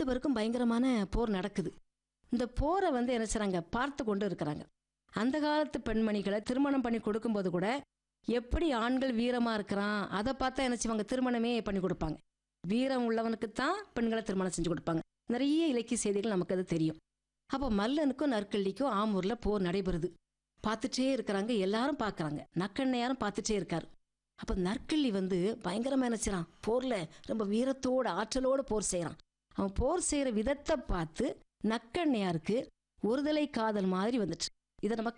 பேருக்கும் பயங்கரமான போர் நடக்குது இந்த போரை வந்து என்ன செய்றாங்க பார்த்து கொண்டு இருக்கிறாங்க அந்த காலத்து பெண்மணிகளை திருமணம் பண்ணி கொடுக்கும்போது கூட எப்படி ஆண்கள் வீரமா இருக்கிறான் அதை பார்த்தா என்ன செய்வாங்க திருமணமே பண்ணி கொடுப்பாங்க வீரம் உள்ளவனுக்கு தான் பெண்களை திருமணம் செஞ்சு கொடுப்பாங்க நிறைய இலக்கிய செய்திகள் நமக்கு அது தெரியும் அப்போ மல்லனுக்கும் நற்கள்ளிக்கும் ஆமூர்ல போர் நடைபெறுது பார்த்துட்டே இருக்கிறாங்க எல்லாரும் பார்க்கறாங்க நக்கண்ணையாரும் பார்த்துட்டே இருக்காரு அப்போ நற்கள்ளி வந்து பயங்கரமா என்ன செய்றான் போர்ல ரொம்ப வீரத்தோட ஆற்றலோட போர் செய்கிறான் அவன் போர் செய்யற விதத்தை பார்த்து நக்கண்ணையாருக்கு ஒருதலை காதல் மாதிரி வந்துச்சு இதை நம்ம